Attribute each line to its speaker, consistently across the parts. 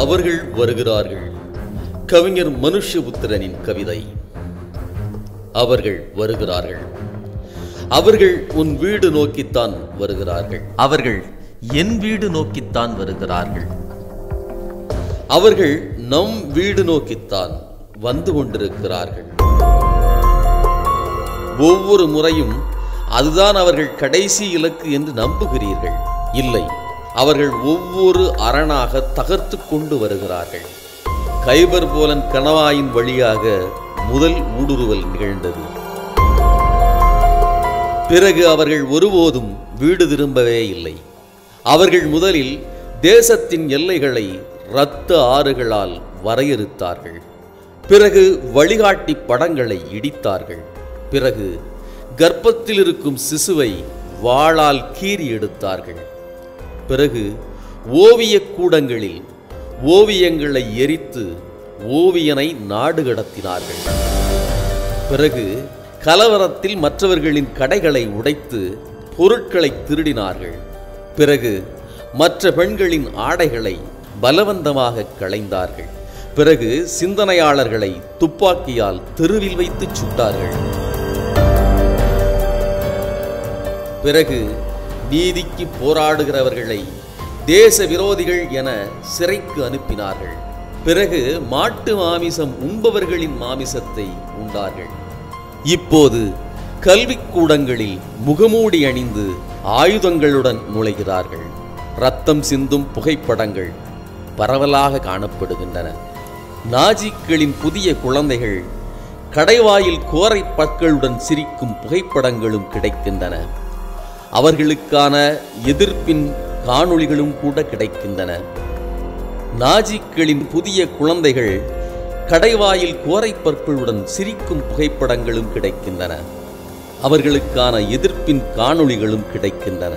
Speaker 1: அவர்கள் வருகிறார்கள் கவிஞர் மனுஷபுத்திரனின் கவிதை அவர்கள் வருகிறார்கள் அவர்கள் உன் வீடு நோக்கித்தான் வருகிறார்கள்
Speaker 2: அவர்கள் என் வீடு நோக்கித்தான் வருகிறார்கள்
Speaker 1: அவர்கள் நம் வீடு நோக்கித்தான் வந்து கொண்டிருக்கிறார்கள் ஒவ்வொரு முறையும் அதுதான் அவர்கள் கடைசி இலக்கு என்று நம்புகிறீர்கள் இல்லை அவர்கள் ஒவ்வொரு அரணாக தகர்த்து கொண்டு வருகிறார்கள் கைபர் போலன் கணவாயின் வழியாக முதல் ஊடுருவல் நிகழ்ந்தது பிறகு அவர்கள் ஒருபோதும் வீடு திரும்பவே இல்லை அவர்கள் முதலில் தேசத்தின் எல்லைகளை இரத்த ஆறுகளால் வரையறுத்தார்கள் பிறகு வழிகாட்டி படங்களை இடித்தார்கள் பிறகு கர்ப்பத்தில் இருக்கும் சிசுவை வாளால் கீறி எடுத்தார்கள் பிறகு ஓவியக் கூடங்களில் ஓவியங்களை எரித்து ஓவியனை நாடு கடத்தினார்கள் பிறகு கலவரத்தில் மற்றவர்களின் கடைகளை உடைத்து பொருட்களை திருடினார்கள் பிறகு மற்ற பெண்களின் ஆடைகளை பலவந்தமாக களைந்தார்கள் பிறகு சிந்தனையாளர்களை துப்பாக்கியால் தெருவில் வைத்து சுட்டார்கள் பிறகு நீதிக்கு போராடுகிறவர்களை தேச விரோதிகள் என சிறைக்கு அனுப்பினார்கள் பிறகு மாட்டு மாமிசம் உண்பவர்களின் மாமிசத்தை உண்டார்கள் இப்போது கல்விக்கூடங்களில் முகமூடி அணிந்து ஆயுதங்களுடன் நுழைகிறார்கள் ரத்தம் சிந்தும் புகைப்படங்கள் பரவலாக காணப்படுகின்றன நாஜிக்களின் புதிய குழந்தைகள் கடைவாயில் கோரை பற்களுடன் சிரிக்கும் புகைப்படங்களும் கிடைக்கின்றன அவர்களுக்கான எதிர்ப்பின் காணொளிகளும் கூட கிடைக்கின்றன நாஜிக்களின் புதிய குழந்தைகள் கடைவாயில் கோரை பற்களுடன் சிரிக்கும் புகைப்படங்களும் கிடைக்கின்றன அவர்களுக்கான எதிர்ப்பின் காணொளிகளும் கிடைக்கின்றன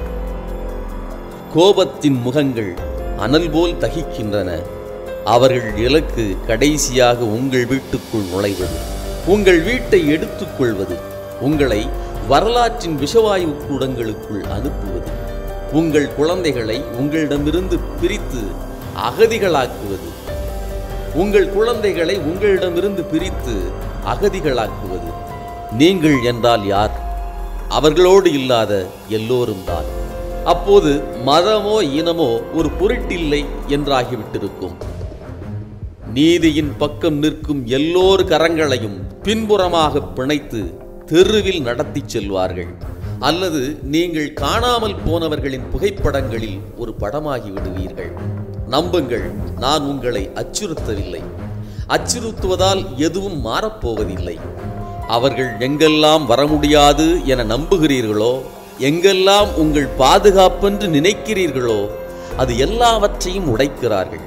Speaker 1: கோபத்தின் முகங்கள் அனல் போல் தகிக்கின்றன அவர்கள் இலக்கு கடைசியாக உங்கள் வீட்டுக்குள் நுழைவது உங்கள் வீட்டை எடுத்துக்கொள்வது உங்களை வரலாற்றின் விஷவாயு கூடங்களுக்குள் அனுப்புவது உங்கள் குழந்தைகளை உங்களிடமிருந்து பிரித்து அகதிகளாக்குவது உங்கள் குழந்தைகளை உங்களிடமிருந்து பிரித்து அகதிகளாக்குவது நீங்கள் என்றால் யார் அவர்களோடு இல்லாத எல்லோரும் தான் அப்போது மதமோ இனமோ ஒரு பொருட்டில்லை என்றாகிவிட்டிருக்கும் நீதியின் பக்கம் நிற்கும் எல்லோர் கரங்களையும் பின்புறமாக பிணைத்து தெருவில் நடத்திச் செல்வார்கள் அல்லது நீங்கள் காணாமல் போனவர்களின் புகைப்படங்களில் ஒரு படமாகி விடுவீர்கள் நம்புங்கள் நான் உங்களை அச்சுறுத்தவில்லை அச்சுறுத்துவதால் எதுவும் மாறப்போவதில்லை அவர்கள் எங்கெல்லாம் வர முடியாது என நம்புகிறீர்களோ எங்கெல்லாம் உங்கள் பாதுகாப்பென்று நினைக்கிறீர்களோ அது எல்லாவற்றையும் உடைக்கிறார்கள்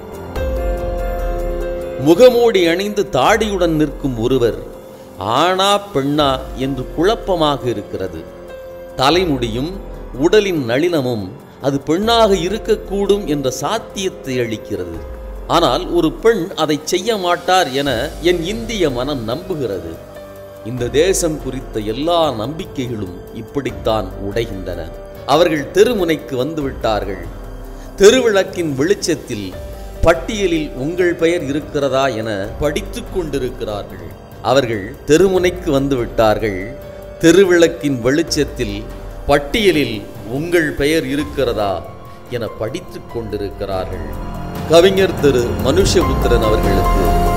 Speaker 1: முகமூடி அணிந்து தாடியுடன் நிற்கும் ஒருவர் ஆணா பெண்ணா என்று குழப்பமாக இருக்கிறது தலைமுடியும் உடலின் நளினமும் அது பெண்ணாக இருக்கக்கூடும் என்ற சாத்தியத்தை அளிக்கிறது ஆனால் ஒரு பெண் அதை செய்ய மாட்டார் என என் இந்திய மனம் நம்புகிறது இந்த தேசம் குறித்த எல்லா நம்பிக்கைகளும் இப்படித்தான் உடைகின்றன அவர்கள் தெருமுனைக்கு வந்துவிட்டார்கள் தெருவிளக்கின் வெளிச்சத்தில் பட்டியலில் உங்கள் பெயர் இருக்கிறதா என படித்துக் கொண்டிருக்கிறார்கள் அவர்கள் தெருமுனைக்கு வந்து விட்டார்கள் தெருவிளக்கின் வெளிச்சத்தில் பட்டியலில் உங்கள் பெயர் இருக்கிறதா என படித்துக் கொண்டிருக்கிறார்கள் கவிஞர் திரு மனுஷபுத்திரன் அவர்களுக்கு